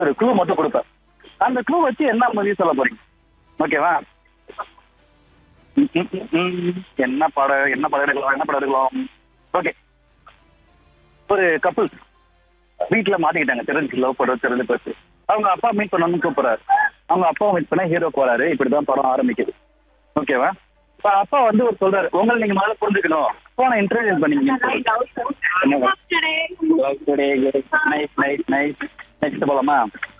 ஒரு க்ளூ மட்டும் கொடுப்பேன் அந்த க்ளூ வச்சு என்ன மூவி சொல்ல போறீங்க ஓகேவா ம், ம், ம், ம். என்ன படம் என்ன படம் எடுக்கலாம் என்ன படம் எடுக்கலாம் ஓகே ஒரு கப்புள் வீட்டுல மாட்டிக்கிட்டாங்க தெரிஞ்சு லவ் படம் தெரிஞ்சு போச்சு அவங்க அப்பா மீட் பண்ணணும்னு கூப்பிடுறாரு அவங்க அப்பாவை மீட் பண்ண ஹீரோ போறாரு இப்படிதான் படம் ஆரம்பிக்குது ஓகேவா இப்ப அப்பா வந்து ஒரு சொல்றாரு உங்களை நீங்க முதல்ல புரிஞ்சுக்கணும் போன இன்டர்வியூ பண்ணீங்க நைஸ் நைஸ் நைஸ் நெக்ஸ்ட் போலாமா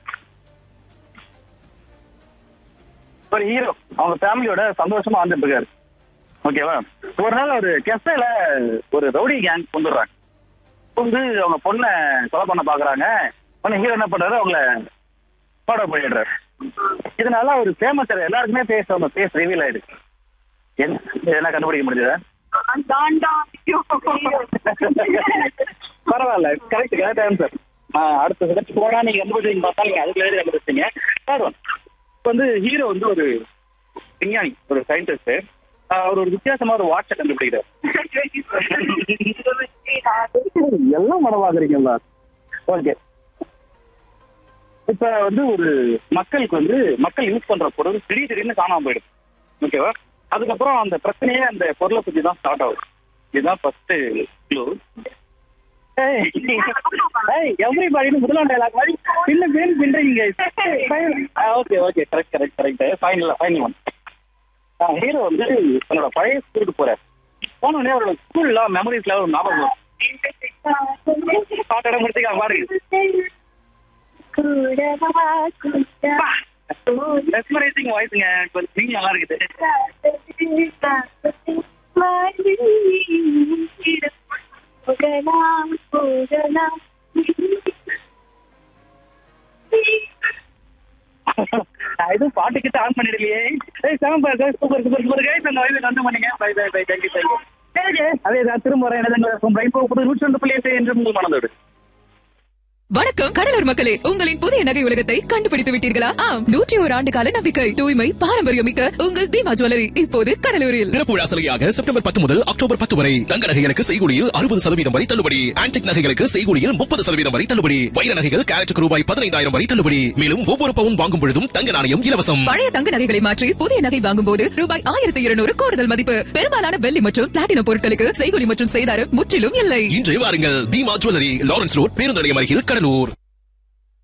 ஒரு ஹீரோ அவங்க ஃபேமிலியோட சந்தோஷமா வந்துட்டு இருக்காரு ஓகேவா ஒரு நாள் ஒரு கெஃபேல ஒரு ரவுடி கேங் கொண்டுடுறாங்க வந்து அவங்க பொண்ணை கொலை பண்ண பாக்குறாங்க உடனே ஹீரோ என்ன பண்றாரு அவங்கள ஃபாலோ பண்ணிடுறாரு இதனால ஒரு ஃபேமஸ் எல்லாருக்குமே பேச அவங்க பேஸ் ரிவீல் ஆயிடுச்சு என்ன என்ன கண்டுபிடிக்க முடிஞ்சதா பரவாயில்ல கரெக்ட் கரெக்ட் ஆன்சர் அடுத்த செலக்ட் போனா நீங்க கண்டுபிடிச்சிங்க பார்த்தா நீங்க அதுக்குள்ள கண்டுபிடிச்சிங்க தேர்ட் ஒன் இப்போ வந்து ஹீரோ வந்து ஒரு விஞ்ஞானி ஒரு சயின்டிஸ்ட் அவர் ஒரு வித்தியாசமா ஒரு வாட்சை கண்டுபிடிக்கிறார் எல்லாம் மனமாகறீங்களா ஓகே இப்ப வந்து ஒரு மக்களுக்கு வந்து மக்கள் யூஸ் பண்ற பொருள் திடீர் திடீர்னு காணாம போயிடுது ஓகேவா அதுக்கப்புறம் அந்த பிரச்சனையே அந்த பொருளை பத்தி தான் ஸ்டார்ட் ஆகுது இதுதான் ஃபர்ஸ்ட் க்ளூ எவ்ரிபாடினு முதலாம் டைலாக் மாதிரி பின்ன பேர் பின்றீங்க okay okay correct correct correct final final one hero வந்து தன்னோட பழைய ஸ்கூலுக்கு போறாரு போன உடனே அவரோட ஸ்கூல்ல மெமரிஸ்ல ஒரு ஞாபகம் வரும் பாட்டு முடிச்சுக்க பாருங்க மெஸ்மரைசிங் வாய்ஸுங்க கொஞ்சம் நீங்க நல்லா இருக்குது நான் எதுவும் பாட்டு கிட்ட ஆன் பண்ணிடலையே ஏய் செவன் பார் சூப்பர் சூப்பர் சூப்பர் கைஸ் அந்த வயதுக்கு வந்து பண்ணீங்க bye bye bye thank you thank you அதே தான் திரும்ப வரேன் எனது ரைப்போ புது நூற்றி ரெண்டு புள்ளி எட்டு என்று உங்கள் மனதோடு வணக்கம் கடலூர் மக்களே உங்களின் புதிய நகை உலகத்தை கண்டுபிடித்து விட்டீர்களா ஆம் நூற்றி ஒரு ஆண்டு கால நம்பிக்கை தூய்மை பாரம்பரியம் மிக்க உங்கள் தீமா ஜுவல்லரி இப்போது கடலூரில் திறப்புழா சலுகையாக செப்டம்பர் பத்து முதல் அக்டோபர் பத்து வரை தங்க நகைகளுக்கு செய்கூலியில் அறுபது சதவீதம் வரை தள்ளுபடி ஆன்டிக் நகைகளுக்கு செய்கூலியில் முப்பது சதவீதம் வரை தள்ளுபடி வைர நகைகள் கேரட்டுக்கு ரூபாய் பதினைந்தாயிரம் வரை தள்ளுபடி மேலும் ஒவ்வொரு பவுன் வாங்கும் பொழுதும் தங்க நாணயம் இலவசம் பழைய தங்க நகைகளை மாற்றி புதிய நகை வாங்கும் போது ரூபாய் ஆயிரத்தி இருநூறு கூடுதல் மதிப்பு பெரும்பாலான வெள்ளி மற்றும் பிளாட்டினம் பொருட்களுக்கு செய்கூலி மற்றும் செய்தாரம் முற்றிலும் இல்லை இன்று வாருங்கள் தீமா ஜுவல்லரி லாரன்ஸ் ரோட் பேருந்து நிலையம் அருகில் கடலூர்